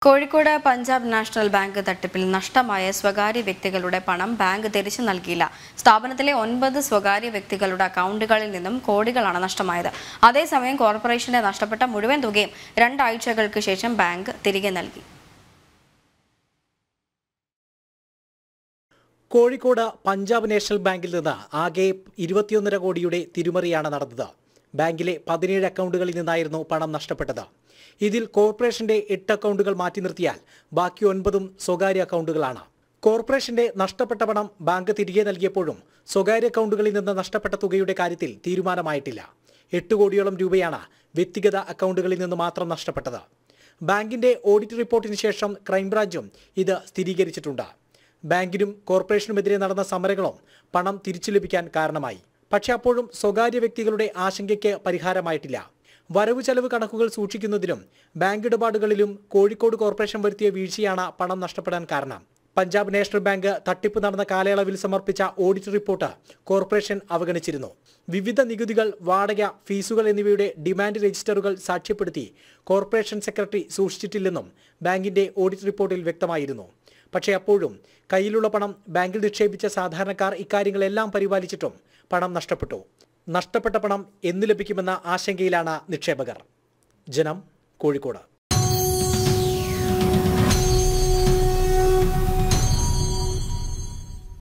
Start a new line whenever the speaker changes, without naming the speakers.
Kozhikode Punjab national bank തട്ടിപ്പിൽ നഷ്ടമായ സ്വകാര്യ വ്യക്തികളുടെ പണം ബാങ്ക് തിരിച്ചു നൽകിയില്ല സ്ഥാപനത്തിലെ ഒൻപത് സ്വകാര്യ വ്യക്തികളുടെ അക്കൗണ്ടുകളിൽ നിന്നും കോടികളാണ് നഷ്ടമായത് അതേസമയം കോർപ്പറേഷന്റെ നഷ്ടപ്പെട്ട മുഴുവൻ തുകയും രണ്ടാഴ്ചകൾക്ക് ശേഷം ബാങ്ക് തിരികെ നൽകി
കോഴിക്കോട് പഞ്ചാബ് നാഷണൽ ബാങ്കിൽ നിന്ന് ആകെ ഇരുപത്തിയൊന്നര കോടിയുടെ തിരിമറിയാണ് നടന്നത് ബാങ്കിലെ പതിനേഴ് അക്കൗണ്ടുകളിൽ നിന്നായിരുന്നു പണം നഷ്ടപ്പെട്ടത് ഇതിൽ കോർപ്പറേഷന്റെ എട്ട് അക്കൗണ്ടുകൾ മാറ്റി നിർത്തിയാൽ ബാക്കി ഒൻപതും സ്വകാര്യ അക്കൗണ്ടുകളാണ് കോർപ്പറേഷന്റെ നഷ്ടപ്പെട്ട പണം ബാങ്ക് തിരികെ നൽകിയപ്പോഴും സ്വകാര്യ അക്കൗണ്ടുകളിൽ നിന്ന് നഷ്ടപ്പെട്ട തുകയുടെ കാര്യത്തിൽ തീരുമാനമായിട്ടില്ല എട്ട് കോടിയോളം രൂപയാണ് വ്യക്തിഗത അക്കൗണ്ടുകളിൽ നിന്ന് മാത്രം നഷ്ടപ്പെട്ടത് ബാങ്കിന്റെ ഓഡിറ്റ് റിപ്പോർട്ടിന് ശേഷം ക്രൈംബ്രാഞ്ചും ഇത് സ്ഥിരീകരിച്ചിട്ടുണ്ട് ബാങ്കിനും കോർപ്പറേഷനുമെതിരെ നടന്ന സമരങ്ങളും പണം തിരിച്ചു ലഭിക്കാൻ കാരണമായി പക്ഷേ അപ്പോഴും സ്വകാര്യ വ്യക്തികളുടെ ആശങ്കയ്ക്ക് പരിഹാരമായിട്ടില്ല വരവ് ചെലവ് കണക്കുകൾ സൂക്ഷിക്കുന്നതിലും ബാങ്ക് ഇടപാടുകളിലും കോഴിക്കോട് കോർപ്പറേഷൻ വരുത്തിയ വീഴ്ചയാണ് പണം നഷ്ടപ്പെടാൻ കാരണം പഞ്ചാബ് നാഷണൽ ബാങ്ക് തട്ടിപ്പ് നടന്ന കാലയളവിൽ സമർപ്പിച്ച ഓഡിറ്റ് റിപ്പോർട്ട് കോർപ്പറേഷൻ അവഗണിച്ചിരുന്നു വിവിധ നികുതികൾ വാടക ഫീസുകൾ എന്നിവയുടെ ഡിമാൻഡ് രജിസ്റ്ററുകൾ സാക്ഷ്യപ്പെടുത്തി കോർപ്പറേഷൻ സെക്രട്ടറി സൂക്ഷിച്ചിട്ടില്ലെന്നും ബാങ്കിന്റെ ഓഡിറ്റ് റിപ്പോർട്ടിൽ വ്യക്തമായിരുന്നു പക്ഷേ അപ്പോഴും കയ്യിലുള്ള പണം ബാങ്കിൽ നിക്ഷേപിച്ച സാധാരണക്കാർ ഇക്കാര്യങ്ങളെല്ലാം പരിപാലിച്ചിട്ടും പണം നഷ്ടപ്പെട്ടു നഷ്ടപ്പെട്ട പണം എന്ന് ലഭിക്കുമെന്ന ആശങ്കയിലാണ് നിക്ഷേപകർ ജനം കോഴിക്കോട്